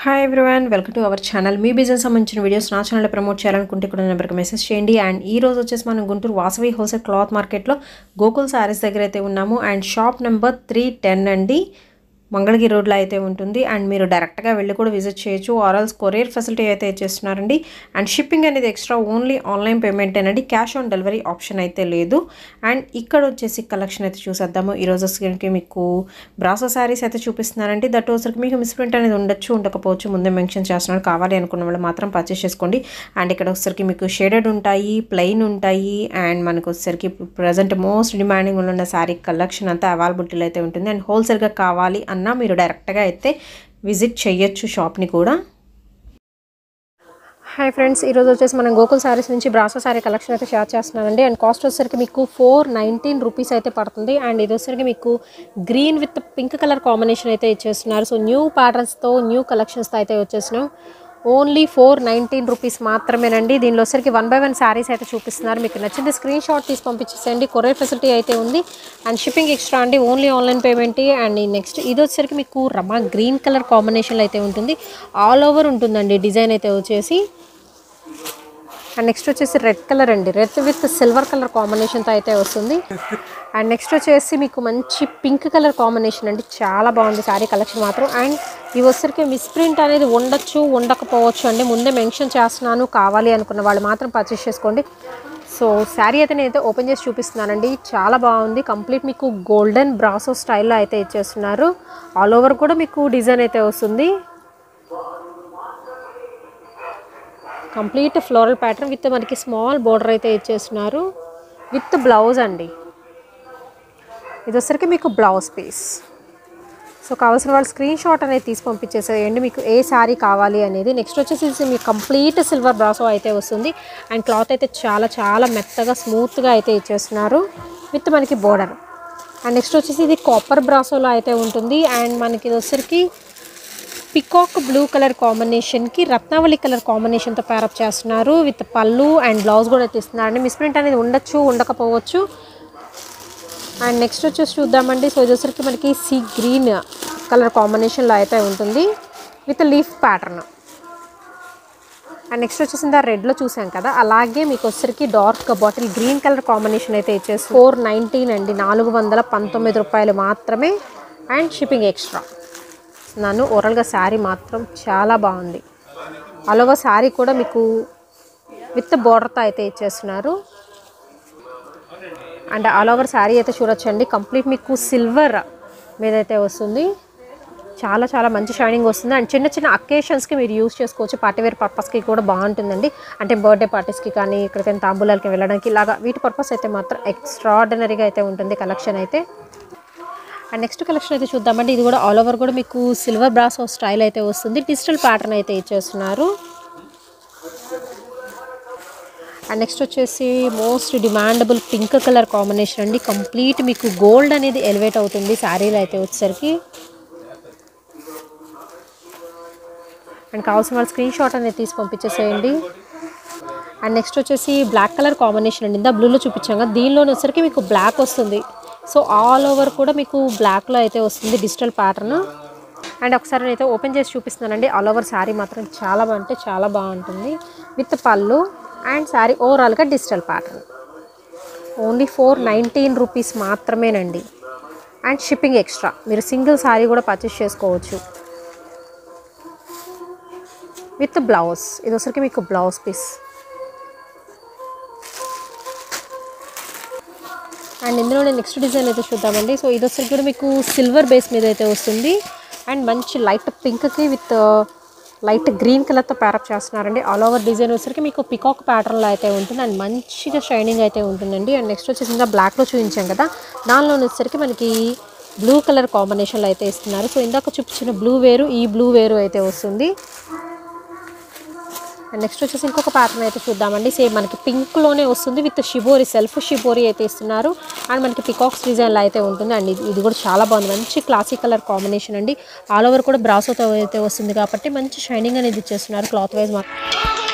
hi everyone welcome to our channel మీ business సంబంధించిన videos నా ఛానల్లో ప్రమోట్ చేయాలనుకుంటే కూడా నెంబర్కి మెసేజ్ చేయండి అండ్ ఈ రోజు వచ్చేసి మనం గుంటూరు వాసవి హోల్సేల్ క్లాత్ మార్కెట్లో గోకుల్ శారీస్ దగ్గర అయితే ఉన్నాము and shop number three ten అండి మంగళగిరి రోడ్లో అయితే ఉంటుంది అండ్ మీరు డైరెక్ట్గా వెళ్ళి కూడా విజిట్ చేయొచ్చు ఆర్ఎల్స్ కొరియర్ ఫెసిలిటీ అయితే ఇచ్చేస్తున్నారండి అండ్ షిప్పింగ్ అనేది ఎక్స్ట్రా ఓన్లీ ఆన్లైన్ పేమెంట్ అండి క్యాష్ ఆన్ డెలివరీ ఆప్షన్ అయితే లేదు అండ్ ఇక్కడ వచ్చేసి కలెక్షన్ అయితే చూసేద్దాము ఈరోజు వచ్చేసరికి మీకు బ్రాసో శారీస్ అయితే చూపిస్తున్నారండి దట్ వచ్చరికి మీకు మిస్ప్రింట్ అనేది ఉండొచ్చు ఉండకపోవచ్చు ముందే మెన్షన్ చేస్తున్నారు కావాలి అనుకున్న వాళ్ళు మాత్రం పర్చేస్ చేసుకోండి అండ్ ఇక్కడ వచ్చేసరికి మీకు షేడెడ్ ఉంటాయి ప్లెయిన్ ఉంటాయి అండ్ మనకు వచ్చేసరికి ప్రజెంట్ మోస్ట్ డిమాండింగ్ ఉన్న శారీ కలెక్షన్ అంతా అవైలబిలిటీలో అయితే ఉంటుంది అండ్ హోల్సేల్గా కావాలి అన్నా మీరు డైరెక్ట్గా అయితే విజిట్ చేయొచ్చు షాప్ని కూడా హాయ్ ఫ్రెండ్స్ ఈరోజు వచ్చేసి మనం గోకుల్ శారీస్ నుంచి బ్రాసో శారీ కలెక్షన్ అయితే షేర్ చేస్తున్నానండి అండ్ కాస్ట్ వచ్చేసరికి మీకు ఫోర్ నైన్టీన్ రూపీస్ అయితే పడుతుంది అండ్ ఇది వచ్చేసరికి మీకు green with pink colour combination అయితే ఇచ్చేస్తున్నారు సో న్యూ ప్యాటర్న్స్తో న్యూ కలెక్షన్స్తో అయితే వచ్చేసినాం ఓన్లీ ఫోర్ నైన్టీన్ రూపీస్ మాత్రమేనండి దీనిలో వచ్చరికి వన్ బై వన్ శారీస్ అయితే చూపిస్తున్నారు మీకు నచ్చింది స్క్రీన్ షాట్ తీసి పంపించేసేయండి కొరియర్ ఫెసిలిటీ అయితే ఉంది అండ్ షిప్పింగ్ ఎక్స్ట్రా అండి only online payment and next ఇది వచ్చేసరికి మీకు రమా గ్రీన్ కలర్ కాంబినేషన్లో అయితే ఉంటుంది ఆల్ ఓవర్ ఉంటుందండి డిజైన్ అయితే వచ్చేసి అండ్ నెక్స్ట్ వచ్చేసి రెడ్ కలర్ అండి రెడ్ విత్ సిల్వర్ కలర్ కాంబినేషన్తో అయితే వస్తుంది అండ్ నెక్స్ట్ వచ్చేసి మీకు మంచి పింక్ కలర్ కాంబినేషన్ అండి చాలా బాగుంది శారీ కలెక్షన్ మాత్రం అండ్ ఇవి వచ్చరికి మిస్ప్రింట్ అనేది ఉండొచ్చు ఉండకపోవచ్చు అండి ముందే మెన్షన్ చేస్తున్నాను కావాలి అనుకున్న వాళ్ళు మాత్రం పర్చేస్ చేసుకోండి సో శారీ అయితే నేనైతే ఓపెన్ చేసి చూపిస్తున్నానండి చాలా బాగుంది కంప్లీట్ మీకు గోల్డెన్ బ్రాసో స్టైల్లో అయితే ఇచ్చేస్తున్నారు ఆల్ ఓవర్ కూడా మీకు డిజైన్ అయితే వస్తుంది కంప్లీట్ ఫ్లోరల్ ప్యాటర్న్ విత్ మనకి స్మాల్ బోర్డర్ అయితే ఇచ్చేస్తున్నారు విత్ బ్లౌజ్ అండి ఇది వచ్చరికి మీకు బ్లౌజ్ పీస్ సో కావాల్సిన వాళ్ళు స్క్రీన్ షాట్ అనేది తీసి పంపించేసేయండి మీకు ఏ శారీ కావాలి అనేది నెక్స్ట్ వచ్చేసి మీకు కంప్లీట్ సిల్వర్ బ్రాసో అయితే వస్తుంది అండ్ క్లాత్ అయితే చాలా చాలా మెత్తగా స్మూత్గా అయితే ఇచ్చేస్తున్నారు విత్ మనకి బోర్డర్ అండ్ నెక్స్ట్ వచ్చేసి ఇది కాపర్ బ్రాసోలో అయితే ఉంటుంది అండ్ మనకి ఇది వచ్చరికి పికాక్ బ్లూ కలర్ కాంబినేషన్కి రత్నావళి కలర్ కాంబినేషన్తో ప్యారప్ చేస్తున్నారు విత్ పళ్ళు అండ్ బ్లౌజ్ కూడా తీస్తున్నారు అండి మిస్ప్రింట్ అనేది ఉండొచ్చు ఉండకపోవచ్చు అండ్ నెక్స్ట్ వచ్చేసి చూద్దామండి సో ఇది వచ్చరికి మనకి సీ గ్రీన్ కలర్ కాంబినేషన్లో అయితే ఉంటుంది with leaf pattern and next వచ్చేసి దా రెడ్లో చూసాం కదా అలాగే మీకు వచ్చరికి dark bottle green colour combination అయితే ఇచ్చేసి ఫోర్ నైన్టీన్ అండి నాలుగు వందల పంతొమ్మిది రూపాయలు మాత్రమే అండ్ షిప్పింగ్ ఎక్స్ట్రా నన్ను ఓవరాల్గా శారీ మాత్రం చాలా బాగుంది అలాగా శారీ కూడా మీకు విత్ బోర్డర్తో అయితే ఇచ్చేస్తున్నారు అండ్ ఆల్ ఓవర్ శారీ అయితే చూడొచ్చండి కంప్లీట్ మీకు సిల్వర్ మీద అయితే వస్తుంది చాలా చాలా మంచి షైనింగ్ వస్తుంది అండ్ చిన్న చిన్న అకేషన్స్కి మీరు యూస్ చేసుకోవచ్చు పార్టీవేర్ పర్పస్కి కూడా బాగుంటుందండి అంటే బర్త్డే పార్టీస్కి కానీ ఎక్కడికైనా తాంబూలాలకి వెళ్ళడానికి ఇలాగా వీటి పర్పస్ అయితే మాత్రం ఎక్స్ట్రాడినరీగా అయితే ఉంటుంది కలెక్షన్ అయితే అండ్ నెక్స్ట్ కలెక్షన్ అయితే చూద్దామండి ఇది కూడా ఆల్ ఓవర్ కూడా మీకు సిల్వర్ బ్రాసో స్టైల్ అయితే వస్తుంది డిజిటల్ ప్యాటర్న్ అయితే ఇచ్చేస్తున్నారు అండ్ నెక్స్ట్ వచ్చేసి most demandable pink colour combination అండి కంప్లీట్ మీకు గోల్డ్ అనేది ఎలివేట్ అవుతుంది శారీలో అయితే వచ్చేసరికి అండ్ కావాల్సిన వాళ్ళు స్క్రీన్ షాట్ అనేది తీసి పంపించేసేయండి అండ్ నెక్స్ట్ వచ్చేసి బ్లాక్ కలర్ కాంబినేషన్ అండి ఇందా బ్లూలో చూపించాం కదా దీనిలోనే వచ్చరికి మీకు బ్లాక్ వస్తుంది సో ఆల్ ఓవర్ కూడా మీకు బ్లాక్లో అయితే వస్తుంది డిజిటల్ ప్యాటర్న్ అండ్ ఒకసారి నేనైతే ఓపెన్ చేసి చూపిస్తున్నానండి ఆల్ ఓవర్ శారీ మాత్రం చాలా బాగుంటే చాలా బాగుంటుంది విత్ పళ్ళు అండ్ శారీ ఓవరాల్గా digital pattern only four nineteen rupees మాత్రమేనండి అండ్ షిప్పింగ్ ఎక్స్ట్రా మీరు సింగిల్ శారీ కూడా పర్చేస్ చేసుకోవచ్చు విత్ బ్లౌజ్ ఇది వచ్చరికి మీకు బ్లౌజ్ పీస్ అండ్ ఇందులోనే నెక్స్ట్ డిజైన్ అయితే చూద్దామండి సో ఇది వచ్చరికి కూడా మీకు సిల్వర్ బేస్ మీద అయితే వస్తుంది అండ్ మంచి లైట్ పింక్కి విత్ లైట్ గ్రీన్ కలర్తో ప్యారప్ చేస్తున్నారండి ఆల్ ఓవర్ డిజైన్ వచ్చరికి మీకు పికాక్ ప్యాటర్న్లో అయితే ఉంటుంది అండ్ మంచిగా షైనింగ్ అయితే ఉంటుందండి అండ్ నెక్స్ట్ వచ్చేసి ఇంకా బ్లాక్లో చూపించాం కదా దానిలో వచ్చేసరికి మనకి బ్లూ కలర్ కాంబినేషన్లో అయితే ఇస్తున్నారు సో ఇందాక చూపించిన బ్లూ వేరు ఈ బ్లూ వేరు అయితే వస్తుంది అండ్ నెక్స్ట్ వచ్చేసి ఇంకొక ప్యాటర్న్ అయితే చూద్దామండి సేమ్ మనకి పింక్లోనే వస్తుంది విత్ షిబోరి సెల్ఫ్ షిబోరి అయితే ఇస్తున్నారు అండ్ మనకి పికాక్స్ డిజైన్లో అయితే ఉంటుంది అండ్ ఇది ఇది కూడా చాలా బాగుంది మంచి క్లాసిక్ కలర్ కాంబినేషన్ అండి ఆల్ ఓవర్ కూడా బ్రాసోతో అయితే వస్తుంది కాబట్టి మంచి షైనింగ్ అనేది ఇచ్చేస్తున్నారు క్లాత్ వైజ్ మాత్రం